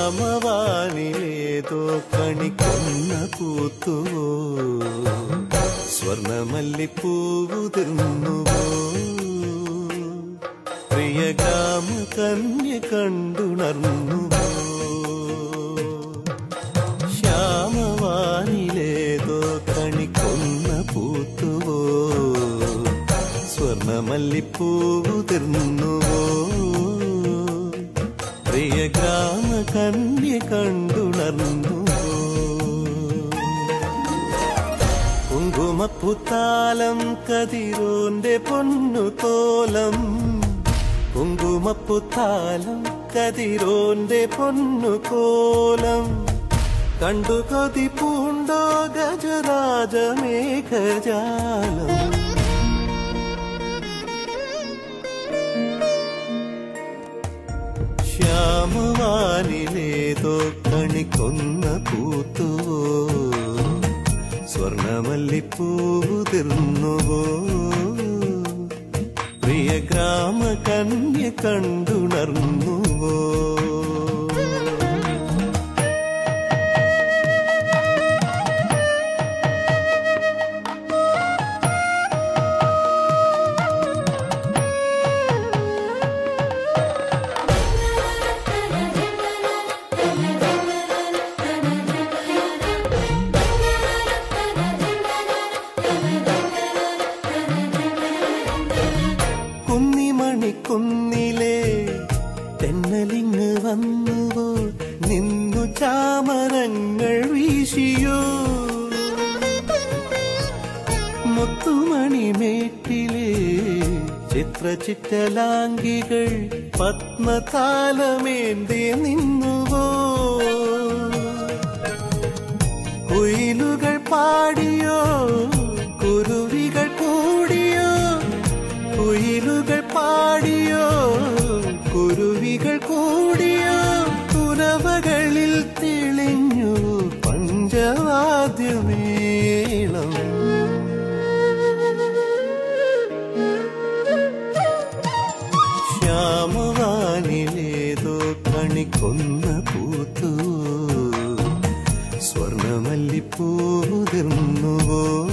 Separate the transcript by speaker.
Speaker 1: ശ്യാമവാനിലേതോ കണിക്കൊന്ന പൂത്തുവോ സ്വർണമല്ലിപ്പൂവുതിർന്നുവോ പ്രിയ ഗ്രാമ കന്യ കണ്ടുണർന്നുവോ ശ്യാമവാനിലേതോ കണിക്കൊന്ന പൂത്തുവോ സ്വർണമല്ലിപ്പൂവുതിർന്നുവോ പ്രിയ ഗ്രാമ കന്യ കണ്ടുണർന്നുവോ കുങ്കുമപ്പുത്താലം കതിരോന്റെ പൊന്നു തോലം കുങ്കുമപ്പുത്താലം കതിരോന്റെ പൊന്നു കോലം കണ്ടു കൊതി പൂണ്ടോ ഗജരാജമേഘജാലം ശ്യാമവാനിലേതോ കണിക്കൊന്ന പൂത്തുവോ സ്വർണമല്ലിപ്പൂതിർന്നുവോ പ്രിയ ഗ്രാമ കന്യ കണ്ടുണർന്നുവോ കുന്നിമണിക്കുന്നിലെ തെന്നലിങ് വന്നുവോ നിന്നു ചാമരങ്ങൾ വീശിയോ മുത്തുമണിമേട്ടിലെ ചിത്രചിറ്റലാംഗികൾ പത്മതാലമേന്തി നിന്നുവോ കുയിലുകൾ പാടിയോ കുരുവികൾ കൂടിയോ കുയിലുകൾ പാടിയോ കുരുവികൾ കൂടിയോ തുറവകളിൽ തെളിഞ്ഞു പഞ്ചവാദ്യമേളം ശ്യാമവാനിലേതോ കണിക്കൊന്ന പൂത്തു സ്വർണമല്ലിപ്പൂതിർന്നുവോ